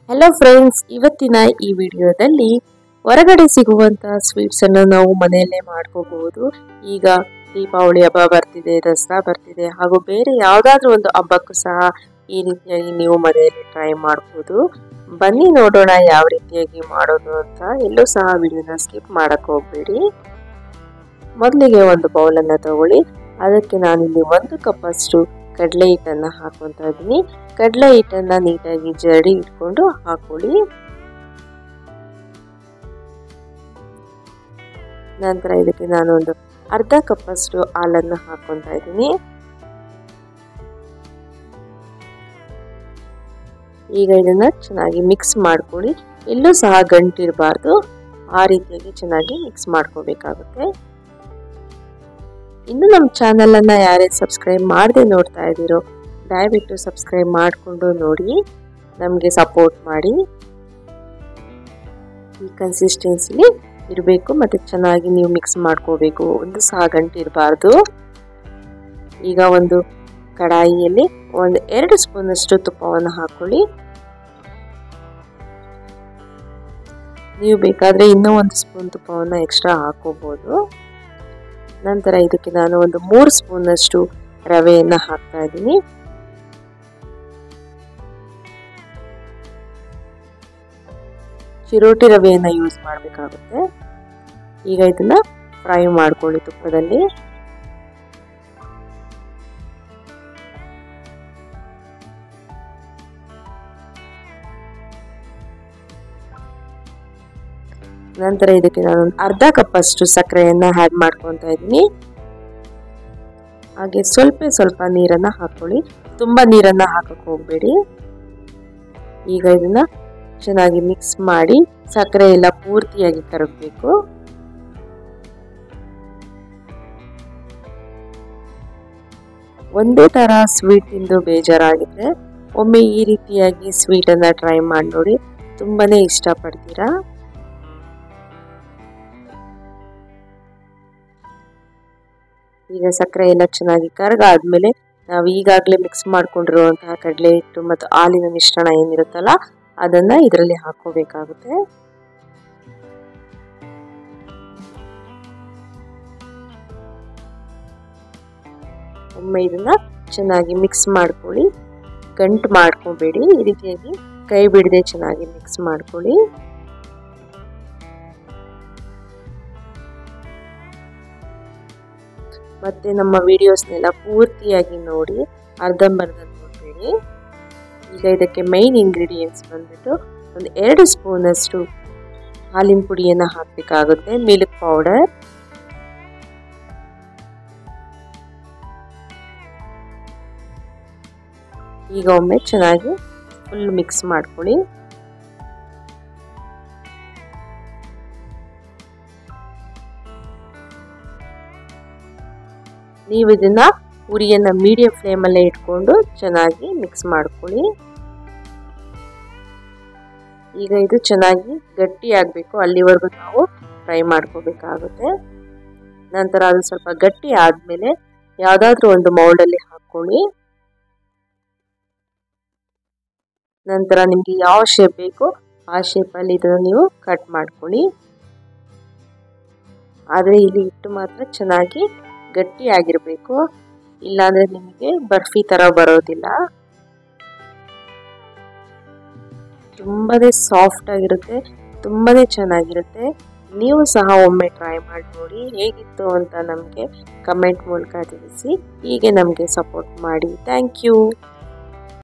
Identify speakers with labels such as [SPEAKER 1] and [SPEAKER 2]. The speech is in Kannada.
[SPEAKER 1] ಹಲೋ ಫ್ರೆಂಡ್ಸ್ ಇವತ್ತಿನ ಈ ವಿಡಿಯೋದಲ್ಲಿ ಹೊರಗಡೆ ಸಿಗುವಂತ ಸ್ವೀಟ್ಸ್ ಅನ್ನು ನಾವು ಮನೆಯಲ್ಲೇ ಮಾಡ್ಕೋಬಹುದು ಈಗ ದೀಪಾವಳಿ ಹಬ್ಬ ಬರ್ತಿದೆ ದಸರಾ ಬರ್ತಿದೆ ಹಾಗೂ ಬೇರೆ ಯಾವ್ದಾದ್ರು ಒಂದು ಹಬ್ಬಕ್ಕೂ ಸಹ ಈ ರೀತಿಯಾಗಿ ನೀವು ಮನೆಯಲ್ಲಿ ಟ್ರೈ ಮಾಡಬಹುದು ಬನ್ನಿ ನೋಡೋಣ ಯಾವ ರೀತಿಯಾಗಿ ಮಾಡೋದು ಅಂತ ಎಲ್ಲೂ ಸಹ ವಿಡಿಯೋನ ಸ್ಕಿಪ್ ಮಾಡಕ್ ಹೋಗ್ಬೇಡಿ ಮೊದಲಿಗೆ ಒಂದು ಬೌಲನ್ನು ತಗೊಳ್ಳಿ ಅದಕ್ಕೆ ನಾನಿಲ್ಲಿ ಒಂದು ಕಪ್ ಅಷ್ಟು ಕಡಲೆ ಹಿಟ್ಟನ್ನು ಹಾಕೊತಾ ಇದ್ದೀನಿ ಕಡಲೆ ಹಿಟ್ಟನ್ನು ನೀಟಾಗಿ ಜಡಿ ಇಟ್ಕೊಂಡು ಹಾಕೊಳ್ಳಿ ನಂತರ ಇದಕ್ಕೆ ನಾನು ಒಂದು ಅರ್ಧ ಕಪ್ ಅಷ್ಟು ಹಾಲನ್ನು ಹಾಕೊತಾ ಇದ್ದೀನಿ ಈಗ ಇದನ್ನ ಚೆನ್ನಾಗಿ ಮಿಕ್ಸ್ ಮಾಡ್ಕೊಳ್ಳಿ ಎಲ್ಲೂ ಸಹ ಗಂಟಿರಬಾರ್ದು ಆ ರೀತಿಯಾಗಿ ಚೆನ್ನಾಗಿ ಮಿಕ್ಸ್ ಮಾಡ್ಕೋಬೇಕಾಗುತ್ತೆ ಇನ್ನು ನಮ್ಮ ಚಾನಲ್ ಅನ್ನ ಯಾರೇ ಸಬ್ಸ್ಕ್ರೈಬ್ ಮಾಡದೆ ನೋಡ್ತಾ ಇದ್ದೀರೋ ದಯವಿಟ್ಟು ಸಬ್ಸ್ಕ್ರೈಬ್ ಮಾಡಿಕೊಂಡು ನೋಡಿ ನಮಗೆ ಸಪೋರ್ಟ್ ಮಾಡಿ ಈ ಕನ್ಸಿಸ್ಟೆನ್ಸಿಲಿ ಇರಬೇಕು ಮತ್ತು ಚೆನ್ನಾಗಿ ನೀವು ಮಿಕ್ಸ್ ಮಾಡ್ಕೋಬೇಕು ಒಂದು ಸಹ ಗಂಟಿರಬಾರ್ದು ಈಗ ಒಂದು ಕಡಾಯಿಯಲ್ಲಿ ಒಂದು ಎರಡು ಸ್ಪೂನಷ್ಟು ತುಪ್ಪವನ್ನು ಹಾಕೊಳ್ಳಿ ನೀವು ಬೇಕಾದರೆ ಇನ್ನೂ ಒಂದು ಸ್ಪೂನ್ ತುಪ್ಪವನ್ನು ಎಕ್ಸ್ಟ್ರಾ ಹಾಕೋಬಹುದು ನಂತರ ಇದಕ್ಕೆ ನಾನು ಒಂದು ಮೂರು ಸ್ಪೂನಷ್ಟು ರವೆಯನ್ನು ಹಾಕ್ತಾ ಇದ್ದೀನಿ ಚಿರೋಟಿ ರವೆಯನ್ನು ಯೂಸ್ ಮಾಡಬೇಕಾಗುತ್ತೆ ಈಗ ಇದನ್ನ ಫ್ರೈ ಮಾಡ್ಕೊಳ್ಳಿ ತುಪ್ಪದಲ್ಲಿ ನಂತರ ಇದಕ್ಕೆ ನಾನು ಅರ್ಧ ಕಪ್ ಅಷ್ಟು ಸಕ್ಕರೆಯನ್ನ ಆ್ಯಡ್ ಮಾಡ್ಕೊತಾ ಇದ್ದೀನಿ ಹಾಗೆ ಸ್ವಲ್ಪ ಸ್ವಲ್ಪ ನೀರನ್ನ ಹಾಕೊಳ್ಳಿ ತುಂಬಾ ನೀರನ್ನ ಹಾಕಕ್ಕೆ ಹೋಗಬೇಡಿ ಈಗ ಇದನ್ನ ಚೆನ್ನಾಗಿ ಮಿಕ್ಸ್ ಮಾಡಿ ಸಕ್ಕರೆ ಎಲ್ಲ ಪೂರ್ತಿಯಾಗಿ ಕರಗಬೇಕು ಒಂದೇ ತರ ಸ್ವೀಟ್ ತಿಂದು ಬೇಜಾರಾಗಿದ್ರೆ ಒಮ್ಮೆ ಈ ರೀತಿಯಾಗಿ ಸ್ವೀಟ್ ಅನ್ನ ಟ್ರೈ ಮಾಡಿ ನೋಡಿ ತುಂಬಾನೇ ಇಷ್ಟಪಡ್ತೀರಾ ಈಗ ಸಕ್ಕರೆ ಎಲ್ಲ ಚೆನ್ನಾಗಿ ಕರಗಾದ್ಮೇಲೆ ನಾವು ಈಗಾಗಲೇ ಮಿಕ್ಸ್ ಮಾಡ್ಕೊಂಡಿರುವಂತಹ ಕಡಲೆ ಹಿಟ್ಟು ಮತ್ತು ಹಾಲಿನ ಮಿಶ್ರಣ ಏನಿರುತ್ತಲ್ಲ ಅದನ್ನ ಇದರಲ್ಲಿ ಹಾಕೋಬೇಕಾಗುತ್ತೆ ಒಮ್ಮೆ ಇದನ್ನ ಚೆನ್ನಾಗಿ ಮಿಕ್ಸ್ ಮಾಡ್ಕೊಳ್ಳಿ ಗಂಟು ಮಾಡ್ಕೋಬೇಡಿ ಈ ರೀತಿಯಾಗಿ ಕೈ ಬಿಡದೆ ಚೆನ್ನಾಗಿ ಮಿಕ್ಸ್ ಮಾಡ್ಕೊಳ್ಳಿ ಮತ್ತೆ ನಮ್ಮ ವಿಡಿಯೋಸ್ನೆಲ್ಲ ಪೂರ್ತಿಯಾಗಿ ನೋಡಿ ಅರ್ಧಂಬರ್ಧ ನೋಡಬೇಡಿ ಈಗ ಇದಕ್ಕೆ ಮೈನ್ ಇಂಗ್ರೀಡಿಯೆಂಟ್ಸ್ ಬಂದ್ಬಿಟ್ಟು ಒಂದು ಎರಡು ಸ್ಪೂನಷ್ಟು ಹಾಲಿನ ಪುಡಿಯನ್ನು ಹಾಕಬೇಕಾಗುತ್ತೆ ಮಿಲ್ಕ್ ಪೌಡರ್ ಈಗ ಒಮ್ಮೆ ಚೆನ್ನಾಗಿ ಫುಲ್ ಮಿಕ್ಸ್ ಮಾಡ್ಕೊಳ್ಳಿ ನೀವು ಇದನ್ನ ಉರಿಯನ್ನ ಮೀಡಿಯಂ ಫ್ಲೇಮಲ್ಲೇ ಇಟ್ಕೊಂಡು ಚೆನ್ನಾಗಿ ಮಿಕ್ಸ್ ಮಾಡ್ಕೊಳ್ಳಿ ಈಗ ಇದು ಚೆನ್ನಾಗಿ ಗಟ್ಟಿ ಆಗಬೇಕು ಅಲ್ಲಿವರೆಗೂ ನಾವು ಫ್ರೈ ಮಾಡ್ಕೋಬೇಕಾಗುತ್ತೆ ನಂತರ ಅದು ಸ್ವಲ್ಪ ಗಟ್ಟಿ ಆದಮೇಲೆ ಯಾವುದಾದ್ರೂ ಒಂದು ಮೌಲ್ಡಲ್ಲಿ ಹಾಕ್ಕೊಳ್ಳಿ ನಂತರ ನಿಮಗೆ ಯಾವ ಶೇಪ್ ಬೇಕೋ ಆ ಶೇಪಲ್ಲಿ ಇದನ್ನು ನೀವು ಕಟ್ ಮಾಡ್ಕೊಳ್ಳಿ ಆದರೆ ಇಲ್ಲಿ ಹಿಟ್ಟು ಮಾತ್ರ ಚೆನ್ನಾಗಿ ಗಟ್ಟಿ ಆಗಿರಬೇಕು ಇಲ್ಲಾಂದ್ರೆ ನಿಮಗೆ ಬರ್ಫಿ ತರ ಬರೋದಿಲ್ಲ ತುಂಬಾನೇ ಸಾಫ್ಟ್ ಆಗಿರುತ್ತೆ ತುಂಬಾನೇ ಚೆನ್ನಾಗಿರುತ್ತೆ ನೀವು ಸಹ ಒಮ್ಮೆ ಟ್ರೈ ಮಾಡಿ ನೋಡಿ ಹೇಗಿತ್ತು ಅಂತ ನಮಗೆ ಕಮೆಂಟ್ ಮೂಲಕ ತಿಳಿಸಿ ಹೀಗೆ ನಮಗೆ ಸಪೋರ್ಟ್ ಮಾಡಿ ಥ್ಯಾಂಕ್ ಯು